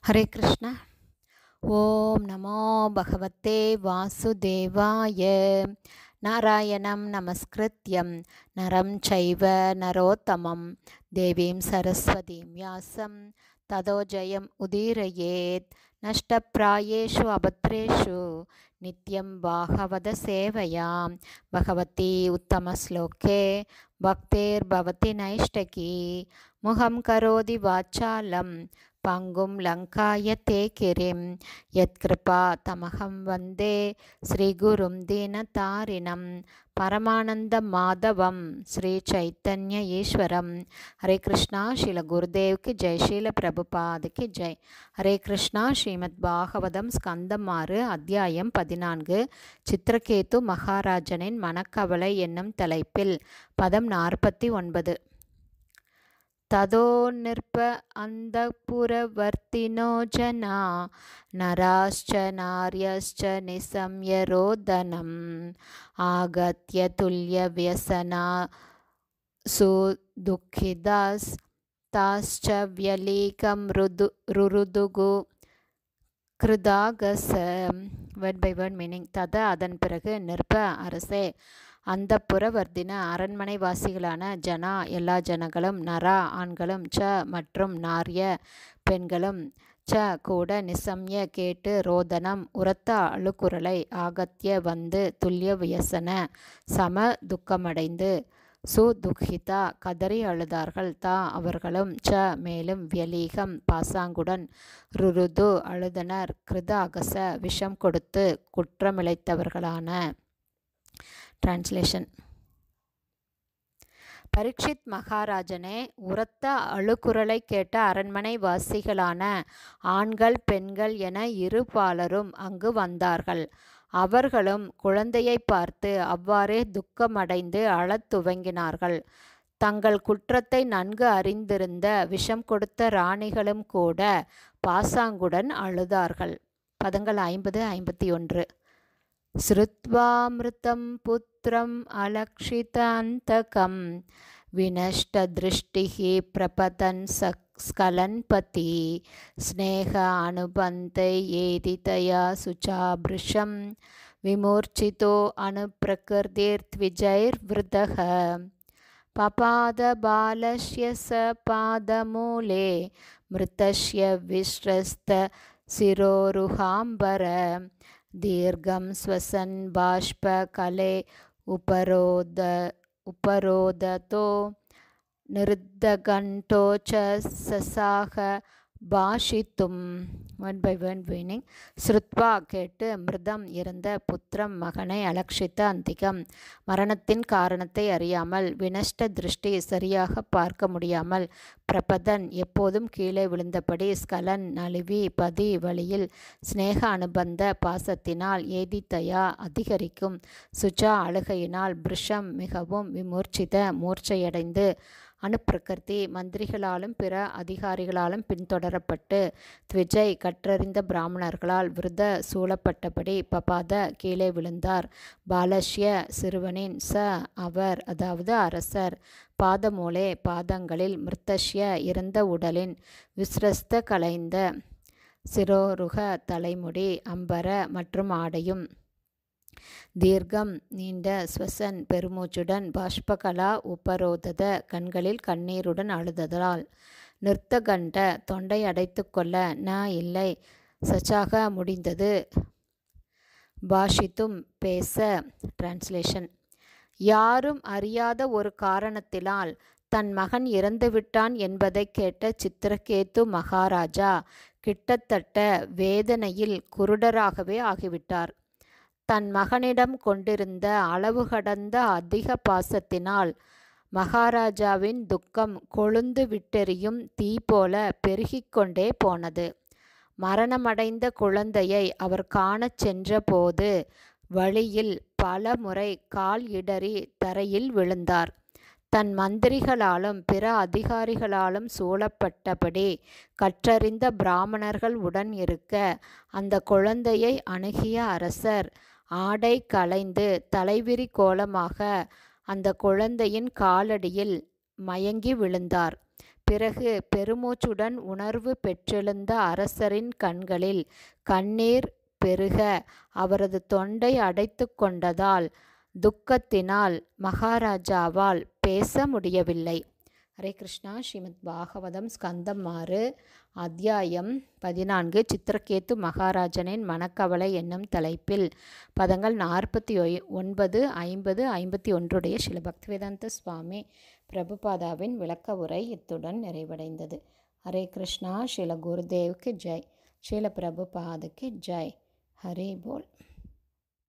हरे कृष्ण ॐ नमो भगवते वासुदेवाय नारायणं नमस्कृत्यं नरं चैव नरोत्तमं देवीं सरस्वतीं व्यासं ततो जयम् उदीरयेत् नष्टप्रायेषु अभद्रेषु नित्यं भागवतसेवयां भगवती उत्तमश्लोके भक्तेर्भवति नैष्टकी मुखं करोति वाचालं पङ्गुं लङ्कायते गिरिं यत्कृपा तमहं वन्दे श्रीगुरुं दीनतारिणं परमानन्दमाधवं श्रीचैतन्य ईश्वरं हरे कृष्णा शील गुरुदेव की जय शील பிரபுபாத் की ஜெய் ஹரே கிருஷ்ணா ஸ்ரீமத் பாகவதம் ஸ்கந்தம் ஆறு அத்தியாயம் பதினான்கு சித்திரகேது மகாராஜனின் மனக்கவலை என்னும் தலைப்பில் பதம் நாற்பத்தி ஒன்பது ततो निर्प अन्तःपुरवर्तिनो जना नराश्च नार्यश्च निशम्यरोदनम् आगत्य तुल्यव्यसना सुदुःखिदास्ताश्च व्यलीकं रुदु रुरुदुगु கிருதாகச வேர்ட் பை வேர்ட் மீனிங் தத அதன் பிறகு நிற்ப அரசே அந்த புறவர்த்தின அரண்மனை வாசிகளான ஜனா எல்லா ஜனங்களும் நரா ஆண்களும் ச மற்றும் நாரிய பெண்களும் ச கூட நிசம்ய கேட்டு ரோதனம் உரத்த அழுக்குரலை ஆகத்திய வந்து துல்லிய வியசன சம துக்கமடைந்து சுதுக்கிதா கதறி அழுதார்கள் தா அவர்களும் ச மேலும் வியலீகம் பாசாங்குடன் ருருது அழுதனர் கிருத அகச விஷம் கொடுத்து குற்றமிழைத்தவர்களான டிரான்ஸ்லேஷன் பரீட்சித் மகாராஜனே உரத்த அழுக்குரலை கேட்ட அரண்மனை வாசிகளான ஆண்கள் பெண்கள் என இரு பாலரும் அங்கு வந்தார்கள் அவர்களும் குழந்தையை பார்த்து அவ்வாறே துக்கமடைந்து அழத் துவங்கினார்கள் தங்கள் குற்றத்தை நன்கு அறிந்திருந்த விஷம் கொடுத்த ராணிகளும் கூட பாசாங்குடன் அழுதார்கள் பதங்கள் ஐம்பது ஐம்பத்தி ஒன்று श्रुत्वामृतं पुत्रम् अलक्षितान्तकं विनष्टदृष्टिः प्रपतन् स्खलन्पति स्नेह अनुबन्धै येदितया शुचाभृशं विमूर्छितो अनुप्रकृतिर्द्विजैर्वृतः पपादबालस्य स पादमूले मृतस्य विश्रस्तशिरोरुहाम्बर दीर्घं स्वसन् बाष्पकले उपरोद उपरोदतो निर्दघण्टो च ससाह பாஷித்தும் ஒன் பை ஒன் மீனிங் ஸ்ருத்வா கேட்டு மிருதம் இறந்த புத்திரம் மகனை அலட்சித்த அந்திகம் மரணத்தின் காரணத்தை அறியாமல் வினஷ்ட திருஷ்டி சரியாக பார்க்க முடியாமல் பிரபதன் எப்போதும் கீழே விழுந்தபடி ஸ்கலன் நழுவி பதி வழியில் ஸ்னேக அனுபந்த பாசத்தினால் ஏதித்தயா அதிகரிக்கும் சுஜா அழுகையினால் பிருஷம் மிகவும் விமூர்ச்சித மூர்ச்சையடைந்து அணுப்பிரகிருதி மந்திரிகளாலும் பிற அதிகாரிகளாலும் பின்தொடரப்பட்டு த்விஜய் கற்றறிந்த பிராமணர்களால் விருத சூழப்பட்டபடி பபாத கீழே விழுந்தார் பாலஷ்ய சிறுவனின் ச அவர் அதாவது அரசர் பாதமூலே பாதங்களில் மிருத்தஷ்ய இறந்த உடலின் விஸ்ரஸ்த கலைந்த சிரோருக தலைமுடி அம்பர மற்றும் ஆடையும் தீர்க்கம் நீண்ட ஸ்வசன் பெருமூச்சுடன் பாஷ்பகலா உபரோதத கண்களில் கண்ணீருடன் அழுததால் நிறுத்தகண்ட தொண்டை அடைத்து கொள்ள ந இல்லை சச்சாக முடிந்தது பாஷித்தும் பேச டிரான்ஸ்லேஷன் யாரும் அறியாத ஒரு காரணத்தினால் தன் மகன் இறந்துவிட்டான் என்பதை கேட்ட சித்திரகேத்து மகாராஜா கிட்டத்தட்ட வேதனையில் குருடராகவே ஆகிவிட்டார் தன் மகனிடம் கொண்டிருந்த அளவு கடந்த அதிக பாசத்தினால் மகாராஜாவின் துக்கம் கொழுந்து விட்டெறியும் தீ போல பெருகிக்கொண்டே போனது மரணமடைந்த குழந்தையை அவர் காணச் சென்றபோது வழியில் பல முறை கால் இடறி தரையில் விழுந்தார் தன் மந்திரிகளாலும் பிற அதிகாரிகளாலும் சூழப்பட்டபடி கற்றறிந்த பிராமணர்கள் உடன் இருக்க அந்த குழந்தையை அணுகிய அரசர் ஆடை களைந்து தலைவிரி கோலமாக அந்த குழந்தையின் காலடியில் மயங்கி விழுந்தார் பிறகு பெருமூச்சுடன் உணர்வு பெற்றெழுந்த அரசரின் கண்களில் கண்ணீர் பெருக அவரது தொண்டை அடைத்து கொண்டதால் துக்கத்தினால் மகாராஜாவால் பேச முடியவில்லை ஹரே கிருஷ்ணா ஸ்ரீமத் பாகவதம் ஸ்கந்தம் ஆறு அத்தியாயம் பதினான்கு சித்திரகேத்து மகாராஜனின் மனக்கவலை என்னும் தலைப்பில் பதங்கள் நாற்பத்தி ஒன்பது ஐம்பது ஐம்பத்தி ஒன்றுடைய ஸ்ரீல பக்திவேதாந்த சுவாமி பிரபுபாதாவின் விளக்க உரை இத்துடன் நிறைவடைந்தது ஹரே கிருஷ்ணா ஸ்ரீல குருதேவுக்கு ஜெய் ஸ்ரீல பிரபுபாதுக்கு ஜெய் ஹரே போல்